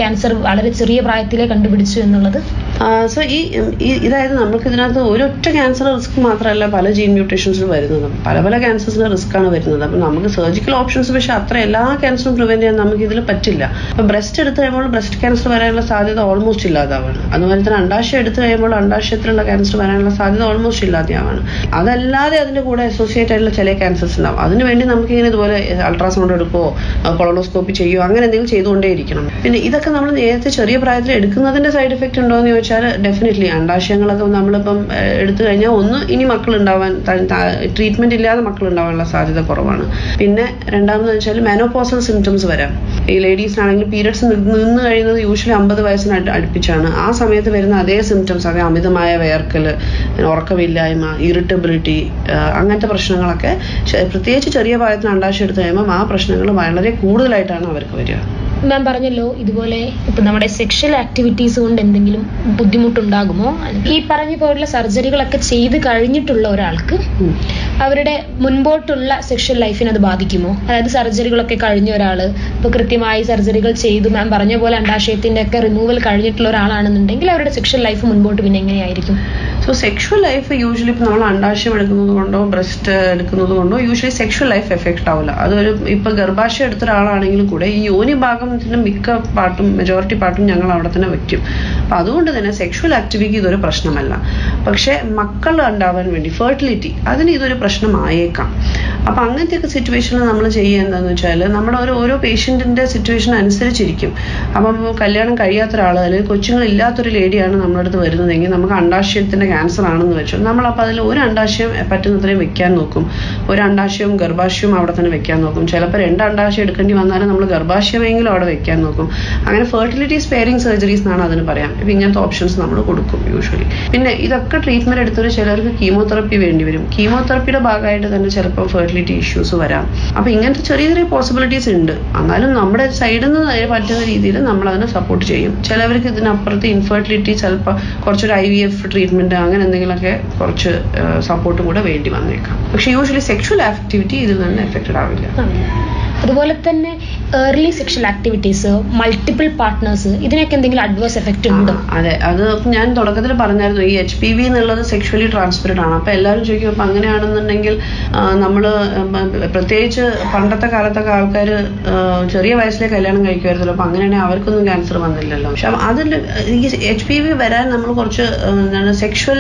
Cancer വളരെ ചെറിയ പ്രായത്തിലേ കണ്ടുപിടിച്ചു എന്നുള്ളത് സോ ഈ ഈ- ഇതായത് നമുക്ക് ഇതിനകത്ത് ഒരൊറ്റ ക്യാൻസർ റിസ്ക് മാത്രമല്ല പല ജീൻ മ്യൂട്ടേഷൻസിൽ വരുന്നത് പല പല ക്യാൻസേഴ്സിന് റിസ്ക് ആണ് വരുന്നത് അപ്പം നമുക്ക് സർജിക്കൽ ഓപ്ഷൻസ് പക്ഷേ അത്ര എല്ലാ ക്യാൻസറും പ്രിവെന്റ് ചെയ്യാൻ നമുക്ക് ഇതിൽ പറ്റില്ല ഇപ്പൊ ബ്രസ്റ്റ് എടുത്തു കഴിയുമ്പോൾ ബ്രസ്റ്റ് ക്യാൻസർ വരാനുള്ള സാധ്യത ഓൾമോസ്റ്റ് ഇല്ലാതാവാണ് അതുപോലെ തന്നെ അണ്ടാശയം എടുത്തു കഴിയുമ്പോൾ അണ്ടാശയത്തിലുള്ള ക്യാൻസർ വരാനുള്ള സാധ്യത ഓൾമോസ്റ്റ് ഇല്ലാതെയാവാണ് അതല്ലാതെ അതിന്റെ കൂടെ അസോസിയേറ്റ് ആയിട്ടുള്ള ചില ക്യാൻസേഴ്സ് ഉണ്ടാവും അതിനുവേണ്ടി നമുക്ക് ഇങ്ങനെ ഇതുപോലെ അൾട്രാസൗണ്ട് എടുക്കുമോ കൊളോണോസ്കോപ്പി ചെയ്യുമോ അങ്ങനെ എന്തെങ്കിലും ചെയ്തുകൊണ്ടേയിരിക്കണം പിന്നെ ഇതൊക്കെ നമ്മൾ നേരത്തെ ചെറിയ പ്രായത്തിൽ എടുക്കുന്നതിന്റെ സൈഡ് എഫക്റ്റ് ഉണ്ടോ എന്ന് ചോദിച്ചാൽ ഡെഫിനറ്റ്ലി അണ്ടാശയങ്ങളൊക്കെ നമ്മളിപ്പം ഏഹ്, എടുത്തു കഴിഞ്ഞാൽ ഒന്ന് ഇനി മക്കൾ ഉണ്ടാവാൻ ട്രീറ്റ്മെന്റ് ഇല്ലാതെ മക്കൾ ഉണ്ടാവാനുള്ള സാധ്യത കുറവാണ് പിന്നെ രണ്ടാമത് വെച്ചാൽ മെനോപോസൽ സിംറ്റംസ് വരാം ഈ ലേഡീസിനാണെങ്കിൽ പീരിയഡ്സ് നിന്ന് കഴിയുന്നത് യൂഷ്വലി അമ്പത് വയസ്സിന് അടു- അടുപ്പിച്ചാണ് ആ സമയത്ത് വരുന്ന അതേ സിംറ്റംസ് അതേ അമിതമായ വേർക്കല് ഉറക്കമില്ലായ്മ ഇറിറ്റബിലിറ്റി അങ്ങനത്തെ പ്രശ്നങ്ങളൊക്കെ ചെ- പ്രത്യേകിച്ച് ചെറിയ പ്രായത്തിന് അണ്ടാശയം എടുത്തു കഴിയുമ്പോൾ ആ പ്രശ്നങ്ങൾ വളരെ കൂടുതലായിട്ടാണ് അവർക്ക് വരിക മാം പറഞ്ഞല്ലോ ഇതുപോലെ ഇപ്പൊ നമ്മുടെ സെക്ഷൽ ആക്ടിവിറ്റീസ് കൊണ്ട് എന്തെങ്കിലും ബുദ്ധിമുട്ടുണ്ടാകുമോ ഈ പറഞ്ഞു പോയിട്ടുള്ള സർജറികളൊക്കെ ചെയ്ത് കഴിഞ്ഞിട്ടുള്ള ഒരാൾക്ക് ഉം. അവരുടെ മുൻപോട്ടുള്ള സെക്ഷൽ ലൈഫിനെ അത് ബാധിക്കുമോ അതായത് സർജറികളൊക്കെ കഴിഞ്ഞ ഒരാള് ഇപ്പൊ കൃത്യമായി സർജറികൾ ചെയ്തു മാം പറഞ്ഞ പോലെ അണ്ടാശയത്തിന്റെ ഒക്കെ റിമൂവൽ കഴിഞ്ഞിട്ടുള്ള ഒരാളാണെന്നുണ്ടെങ്കിൽ അവരുടെ സെക്ഷൽ ലൈഫ് മുൻപോട്ട് പിന്നെ എങ്ങനെയായിരിക്കും സോ സെക്ഷൽ ലൈഫ് യൂഷ്വലി ഇപ്പൊ നമ്മൾ അണ്ടാശയം എടുക്കുന്നത് കൊണ്ടോ ബ്രസ്റ്റ് എടുക്കുന്നത് കൊണ്ടോ യൂഷ്വലി സെക്ഷൽ ലൈഫ് എഫക്റ്റ് ആവില്ല അതൊരു ഇപ്പൊ ഗർഭാശയം എടുത്ത ഒരാളാണെങ്കിലും കൂടെ ഈ യോനി ഭാഗത്തിന്റെ മിക്ക പാർട്ടും മെജോറിറ്റി പാർട്ടും ഞങ്ങൾ അവിടെ തന്നെ വെക്കും അപ്പൊ അതുകൊണ്ട് തന്നെ സെക്ഷൽ ആക്ടിവിറ്റി ഇതൊരു പ്രശ്നമല്ല പക്ഷെ മക്കൾ ഉണ്ടാവാൻ വേണ്ടി ഫെർട്ടിലിറ്റി അതിന് ഇതൊരു പ്രശ്നമായേക്കാം അപ്പൊ അങ്ങനത്തെയൊക്കെ സിറ്റുവേഷനിൽ നമ്മൾ ചെയ്യുക എന്താന്ന് വെച്ചാൽ നമ്മുടെ ഓരോ ഓരോ പേഷ്യന്റിന്റെ സിറ്റുവേഷൻ അനുസരിച്ചിരിക്കും അപ്പം കല്യാണം കഴിയാത്ത ഒരാൾ അല്ലെങ്കിൽ കൊച്ചുങ്ങൾ ഇല്ലാത്തൊരു ലേഡിയാണ് നമ്മുടെ അടുത്ത് വരുന്നതെങ്കിൽ നമുക്ക് അണ്ടാശയത്തിന്റെ ക്യാൻസർ ആണെന്ന് വെച്ചു നമ്മളപ്പോൾ അതിൽ ഒരു അണ്ടാശയം പറ്റുന്നത്രയും വെക്കാൻ നോക്കും ഒരു അണ്ടാശയവും ഗർഭാശയവും അവിടെ തന്നെ വെക്കാൻ നോക്കും ചിലപ്പോൾ രണ്ട് അണ്ടാശയം എടുക്കേണ്ടി വന്നാലും നമ്മൾ ഗർഭാശയമെങ്കിലും അവിടെ വെക്കാൻ നോക്കും അങ്ങനെ ഫെർട്ടിലിറ്റി സ്പെയറിംഗ് സർജറീസ് എന്നാണ് അതിന് പറയാം ഇപ്പം ഇങ്ങനത്തെ ഓപ്ഷൻസ് നമ്മൾ കൊടുക്കും യൂഷ്വലി പിന്നെ ഇതൊക്കെ ട്രീറ്റ്മെന്റ് എടുത്തൊരു ചിലർക്ക് കീമോതെറപ്പി വേണ്ടി വരും കീമോതെറപ്പിയുടെ ഭാഗമായിട്ട് തന്നെ ചിലപ്പോൾ ഫെർട്ടിലിറ്റി ഇഷ്യൂസ് വരാം അപ്പൊ ഇങ്ങനത്തെ ചെറിയ ചെറിയ പോസിബിലിറ്റീസ് ഉണ്ട് എന്നാലും നമ്മുടെ സൈഡിൽ നിന്ന് പറ്റുന്ന രീതിയിൽ നമ്മൾ അതിനെ സപ്പോർട്ട് ചെയ്യും ചിലവർക്ക് ഇതിനപ്പുറത്ത് ഇൻഫെർട്ടിലിറ്റി ചിലപ്പോൾ കുറച്ചൊരു ഐ വി എഫ് ട്രീറ്റ്മെന്റ് അങ്ങനെ എന്തെങ്കിലുമൊക്കെ കുറച്ച് സപ്പോർട്ട് കൂടെ വേണ്ടി വന്നേക്കാം പക്ഷെ യൂഷ്വലി സെക്ഷൽ ആക്ടിവിറ്റി ഇതിൽ നിന്ന് എഫക്റ്റഡ് ആവില്ല അതുപോലെ തന്നെ early sexual activities multiple partners ഇതിനൊക്കെ എന്തെങ്കിലും അഡ്വേഴ്സ് എഫക്റ്റ് ഉണ്ടോ ആ, അതെ അത് ഞാൻ തുടക്കത്തിൽ പറഞ്ഞായിരുന്നു ഈ എച്ച് പി വി എന്നുള്ളത് സെക്ഷുവലി ട്രാൻസ്മിറ്റഡ് ആണ് അപ്പൊ എല്ലാവരും ചോദിക്കും അപ്പൊ അങ്ങനെയാണെന്നുണ്ടെങ്കിൽ നമ്മൾ പ്രത്യേകിച്ച് പണ്ടത്തെ കാലത്തൊക്കെ ആൾക്കാർ ചെറിയ വയസ്സിലെ കല്യാണം കഴിക്കുമായിരുന്നല്ലോ അപ്പൊ അങ്ങനെയാണെങ്കിൽ അവർക്കൊന്നും ക്യാൻസർ വന്നില്ലല്ലോ പക്ഷെ അതിൽ ഈ എച്ച് പി വി വരാൻ നമ്മൾ കുറച്ച് ആ, എന്താണ് സെക്ഷുവൽ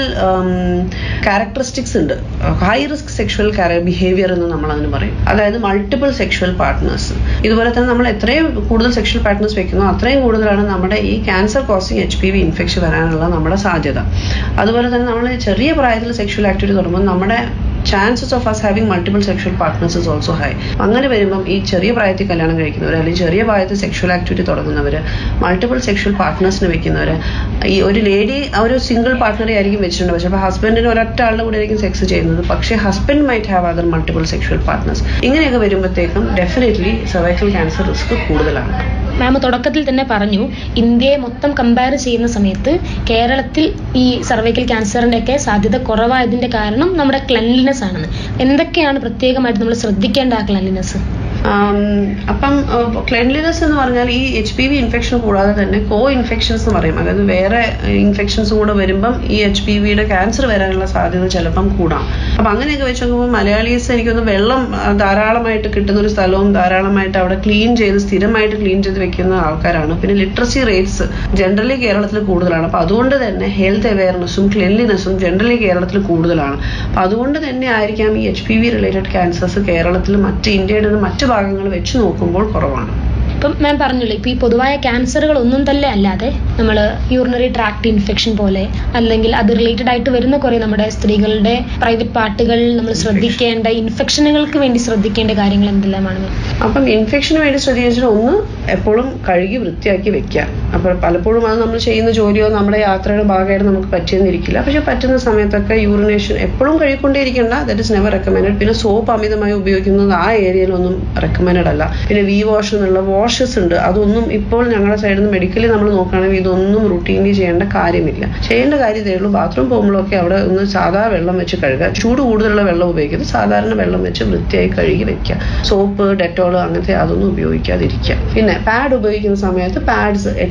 ക്യാരക്ടറിസ്റ്റിക്സ് ഉണ്ട് ഹൈ റിസ്ക് സെക്ഷുവൽ ബിഹേവിയർ എന്ന് നമ്മൾ അതിന് പറയും അതായത് മൾട്ടിപ്പിൾ സെക്ഷുവൽ പാർട്ട്നേഴ്സ് ഇതുപോലെ തന്നെ നമ്മൾ എത്രയും കൂടുതൽ സെക്ഷൽ പാർട്ട്നേഴ്സ് വെക്കുന്നോ അത്രയും കൂടുതലാണ് നമ്മുടെ ഈ cancer causing H P V infection വരാനുള്ള നമ്മുടെ സാധ്യത അതുപോലെ തന്നെ നമ്മൾ ചെറിയ പ്രായത്തിൽ സെക്ഷൽ ആക്ടിവിറ്റി തുടങ്ങുമ്പോൾ നമ്മുടെ chances of us having multiple sexual partners is also high അങ്ങനെ വരുമ്പം ഈ ചെറിയ പ്രായത്തിൽ കല്യാണം കഴിക്കുന്നവർ അല്ലെങ്കിൽ ചെറിയ പ്രായത്തിൽ സെക്ഷൽ ആക്ടിവിറ്റി തുടങ്ങുന്നവർ മൾട്ടിപ്പിൾ സെക്ഷൽ പാർട്ട്നേഴ്സിനെ വെക്കുന്നവർ ഈ ഒരു ലേഡി ഒരു സിംഗിൾ പാർട്ട്ണറെ ആയിരിക്കും വെച്ചിട്ടുണ്ട് പക്ഷേ അപ്പോൾ ഹസ്ബൻഡിന് ഒരൊറ്റ ആളുടെ കൂടെ ആയിരിക്കും സെക്സ് ചെയ്യുന്നത് പക്ഷേ husband might have other multiple sexual partners ഇങ്ങനെയൊക്കെ വരുമ്പോഴത്തേക്കും ഡെഫിനറ്റ്ലി സർവൈക്കൽ ക്യാൻസർ റിസ്ക് കൂടുതലാണ് മാം തുടക്കത്തിൽ തന്നെ പറഞ്ഞു ഇന്ത്യയെ മൊത്തം കമ്പയർ ചെയ്യുന്ന സമയത്ത് കേരളത്തിൽ ഈ സർവൈക്കൽ ക്യാൻസറിന്റെ ഒക്കെ സാധ്യത കുറവായതിന്റെ കാരണം നമ്മുടെ ക്ലെൻലിനെസ് ആണെന്ന് എന്തൊക്കെയാണ് പ്രത്യേകമായിട്ട് നമ്മൾ ശ്രദ്ധിക്കേണ്ട ആ ക്ലെൻലിനെസ് ആം, അപ്പം ക്ലെൻലിനെസ് എന്ന് പറഞ്ഞാൽ ഈ എച്ച് പി വി ഇൻഫെക്ഷൻ കൂടാതെ തന്നെ കോ ഇൻഫെക്ഷൻസ് എന്ന് പറയും അതായത് വേറെ ഇൻഫെക്ഷൻസും കൂടെ വരുമ്പം ഈ എച്ച് പി വിയുടെ ക്യാൻസർ വരാനുള്ള സാധ്യത ചിലപ്പം കൂടാം അപ്പൊ അങ്ങനെയൊക്കെ വെച്ച് നോക്കുമ്പോൾ മലയാളീസ് എനിക്കൊന്ന് വെള്ളം ആ, ധാരാളമായിട്ട് കിട്ടുന്ന ഒരു സ്ഥലവും ധാരാളമായിട്ട് അവിടെ ക്ലീൻ ചെയ്ത് സ്ഥിരമായിട്ട് ക്ലീൻ ചെയ്ത് വെക്കുന്ന ആൾക്കാരാണ് പിന്നെ ലിറ്ററസി റേറ്റ്സ് ജനറലി കേരളത്തിൽ കൂടുതലാണ് അപ്പൊ അതുകൊണ്ട് തന്നെ ഹെൽത്ത് അവയർനെസ്സും ക്ലെൻലിനെസ്സും ജനറലി കേരളത്തിൽ കൂടുതലാണ് അപ്പൊ അതുകൊണ്ട് തന്നെ ആയിരിക്കാം ഈ H P V related cancers കേരളത്തിൽ മറ്റ് ഇന്ത്യയുടെ മറ്റ് ഭാഗങ്ങൾ വെച്ച് നോക്കുമ്പോൾ കുറവാണ് ഇപ്പം മാം പറഞ്ഞല്ലോ ഇപ്പൊ ഈ പൊതുവായ ക്യാൻസറുകൾ ഒന്നും തന്നെ അല്ലാതെ നമ്മൾ യൂറിനറി ട്രാക്ട് ഇൻഫെക്ഷൻ പോലെ അല്ലെങ്കിൽ അത് റിലേറ്റഡ് ആയിട്ട് വരുന്ന കുറെ നമ്മുടെ സ്ത്രീകളുടെ പ്രൈവറ്റ് പാർട്ടുകളിൽ നമ്മൾ ശ്രദ്ധിക്കേണ്ട ഇൻഫെക്ഷനുകൾക്ക് വേണ്ടി ശ്രദ്ധിക്കേണ്ട കാര്യങ്ങൾ എന്തെല്ലാമാണ് മാം അപ്പം ഇൻഫെക്ഷന് വേണ്ടി ശ്രദ്ധിച്ചാൽ ഒന്ന് എപ്പോഴും കഴുകി വൃത്തിയാക്കി വെക്കുക അപ്പോൾ പലപ്പോഴും അത് നമ്മൾ ചെയ്യുന്ന ജോലിയോ നമ്മുടെ യാത്രയുടെ ഭാഗമായിട്ട് നമുക്ക് പറ്റിയെന്നിരിക്കില്ല പക്ഷെ പറ്റുന്ന സമയത്തൊക്കെ യൂറിനേഷൻ എപ്പോഴും കഴുകിക്കൊണ്ടേയിരിക്കേണ്ട ദറ്റ് ഇസ് നെവർ റെക്കമെൻഡഡ് പിന്നെ സോപ്പ് അമിതമായി ഉപയോഗിക്കുന്നത് ആ ഏരിയയിലൊന്നും റെക്കമെൻഡഡ് അല്ല പിന്നെ വി വാഷ് എന്നുള്ള വാഷസ് ഉണ്ട് അതൊന്നും ഇപ്പോൾ ഞങ്ങളുടെ സൈഡിൽ നിന്ന് മെഡിക്കലി നമ്മൾ നോക്കുകയാണെങ്കിൽ ഇതൊന്നും റുട്ടീൻലി ചെയ്യേണ്ട കാര്യമില്ല ചെയ്യേണ്ട കാര്യം ഇതേ ഉള്ളൂ ബാത്റൂം പോകുമ്പോഴൊക്കെ അവിടെ ഒന്ന് സാധാ വെള്ളം വെച്ച് കഴുകുക ചൂട് കൂടുതലുള്ള വെള്ളം ഉപയോഗിക്കുന്നത് സാധാരണ വെള്ളം വെച്ച് വൃത്തിയായി കഴുകി വെക്കുക സോപ്പ് ഡെറ്റോൾ അങ്ങനത്തെ അതൊന്നും ഉപയോഗിക്കാതിരിക്കുക പിന്നെ പാഡ് ഉപയോഗിക്കുന്ന സമയത്ത് പാഡ്സ്